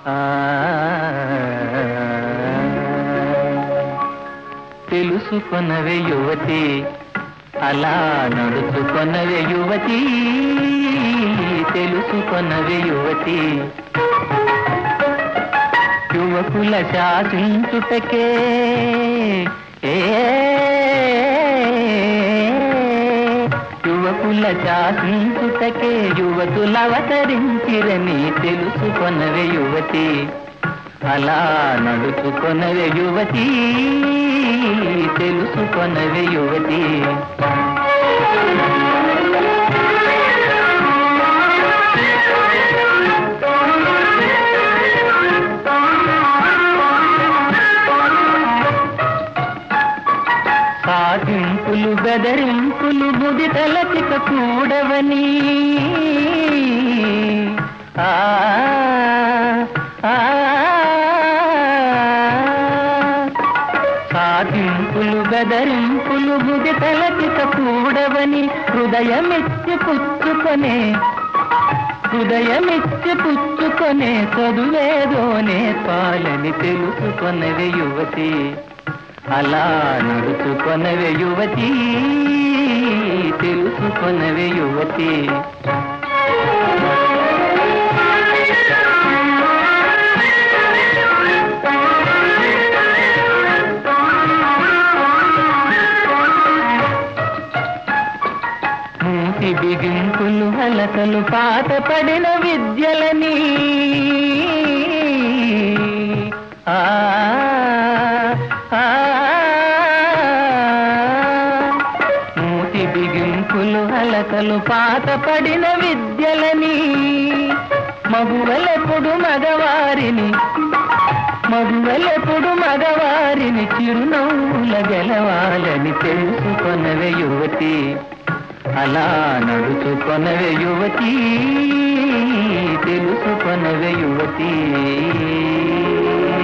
ఆ, తెలుసుకొనవే యువతి అలా నడుచుకొనవే యువతి తెలుసుకొనవే యువతి యువకుల శాసించుటకే ఏ యువకుల శాసించుటకే యువతులు అవతరించిరని తెలుసుకొనవే యువతి అలా నడుచుకొనవే యువతి తెలుసుకొనవే యువతి సాధింపులు బెదరింపులు బుది తలచిక కూడవని ఆ, ఆ, సాధింపులు బెదరింపులు బుది తలచిక కూడవని హృదయమిచ్చి పుచ్చుకొనే హృదయమిచ్చి పుచ్చుకొనే చదువేదోనే పాలని తెలుసుకొనవే యువతి అలా నడుచుకొనవే యువతి తెలుసుకొనవే యువతి మూసి బిగింపులు హలకలు పాత పడిన విద్యలని ఆ ఆ, మూసి బిగింపులు హలకలు పాత పడిన విద్యలని మగువలెప్పుడు మగవారిని మగువలెప్పుడు మగవారిని చిరునవ్వుల గెలవాలని తెలుసుకొనవే యువతి అలా నడుచుకొనవే యువతి తెలుసుకొనవే యువతి